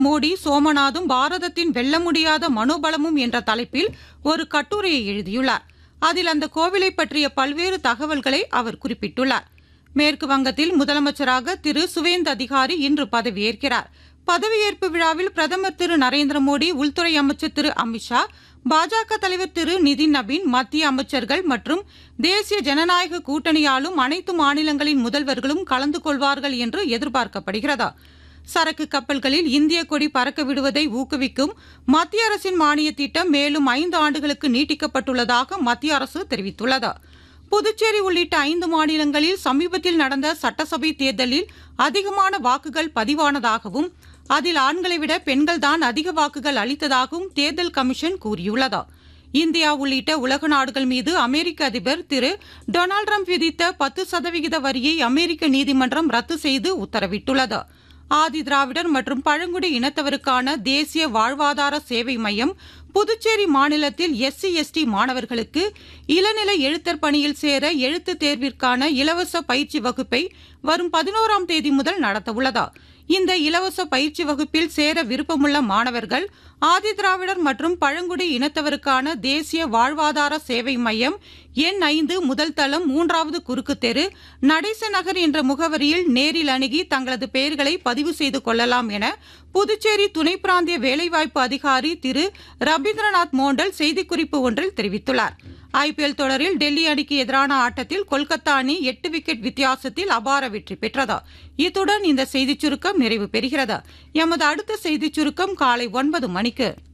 மோடி சோமநாதும் பாரதத்தின் வெல்ல முடியாத மனோபலமும் என்ற தலைப்பில் ஒரு கட்டுரையை எழுதியுள்ளார் அதில் அந்த கோவிலை பற்றிய பல்வேறு தகவல்களை அவர் குறிப்பிட்டுள்ளார் மேற்கு வங்கத்தில் முதலமைச்சராக திரு சுவேந்த் அதிகாரி இன்று பதவியேற்கிறார் பதவியேற்பு விழாவில் பிரதமர் திரு நரேந்திர மோடி உள்துறை அமைச்சர் திரு அமித்ஷா பாஜக தலைவர் திரு நிதின் நபீன் மத்திய அமைச்சர்கள் மற்றும் தேசிய ஜனநாயக கூட்டணியாலும் அனைத்து மாநிலங்களின் முதல்வர்களும் கலந்து கொள்வார்கள் என்று எதிர்பார்க்கப்படுகிறது சரக்கு கப்பல்களில் இந்திய கொடி பறக்க விடுவதை ஊக்குவிக்கும் மத்திய அரசின் மானிய திட்டம் மேலும் ஐந்து ஆண்டுகளுக்கு நீட்டிக்கப்பட்டுள்ளதாக மத்திய அரசு தெரிவித்துள்ளது புதுச்சேரி உள்ளிட்ட ஐந்து மாநிலங்களில் சமீபத்தில் நடந்த சட்டசபை தேர்தலில் அதிகமான வாக்குகள் பதிவானதாகவும் அதில் ஆண்களை விட பெண்கள்தான் அதிக வாக்குகள் அளித்ததாகவும் தேர்தல் கமிஷன் கூறியுள்ளது இந்தியா உள்ளிட்ட உலக நாடுகள் மீது அமெரிக்க அதிபர் திரு டொனால்டு ட்ரம்ப் விதித்த பத்து சதவிகித வரியை அமெரிக்க நீதிமன்றம் ரத்து செய்து உத்தரவிட்டுள்ளது ஆதி திராவிடர் மற்றும் பழங்குடி இனத்தவருக்கான தேசிய வாழ்வாதார சேவை மையம் புதுச்சேரி மாநிலத்தில் எஸ்சி எஸ்டி மாணவர்களுக்கு இளநிலை எழுத்தர் பணியில் சேர எழுத்து தேர்விற்கான இலவச பயிற்சி வகுப்பை வரும் பதினோராம் தேதி முதல் நடத்தவுள்ளதா இந்த இலவச பயிற்சி வகுப்பில் சேர விருப்பமுள்ள மாணவர்கள் ஆதி திராவிடர் மற்றும் பழங்குடி இனத்தவருக்கான தேசிய வாழ்வாதார சேவை மையம் எண் ஐந்து முதல் தளம் மூன்றாவது குறுக்கு தெரு நடேச நகர் என்ற முகவரியில் நேரில் அணுகி தங்களது பெயர்களை பதிவு செய்து கொள்ளலாம் என புதுச்சேரி துணை பிராந்திய வேலைவாய்ப்பு அதிகாரி திரு ரவீந்திரநாத் மோண்டல் செய்திக்குறிப்பு ஒன்றில் தெரிவித்துள்ளார் ஐபிஎல் தொடரில் டெல்லி அணிக்கு எதிரான ஆட்டத்தில் கொல்கத்தா அணி எட்டு விக்கெட் வித்தியாசத்தில் அபார வெற்றி பெற்றது இத்துடன் இந்த செய்திச் சுருக்கம் நிறைவு பெறுகிறது எமது அடுத்த செய்திச் சுருக்கம் காலை ஒன்பது மணிக்கு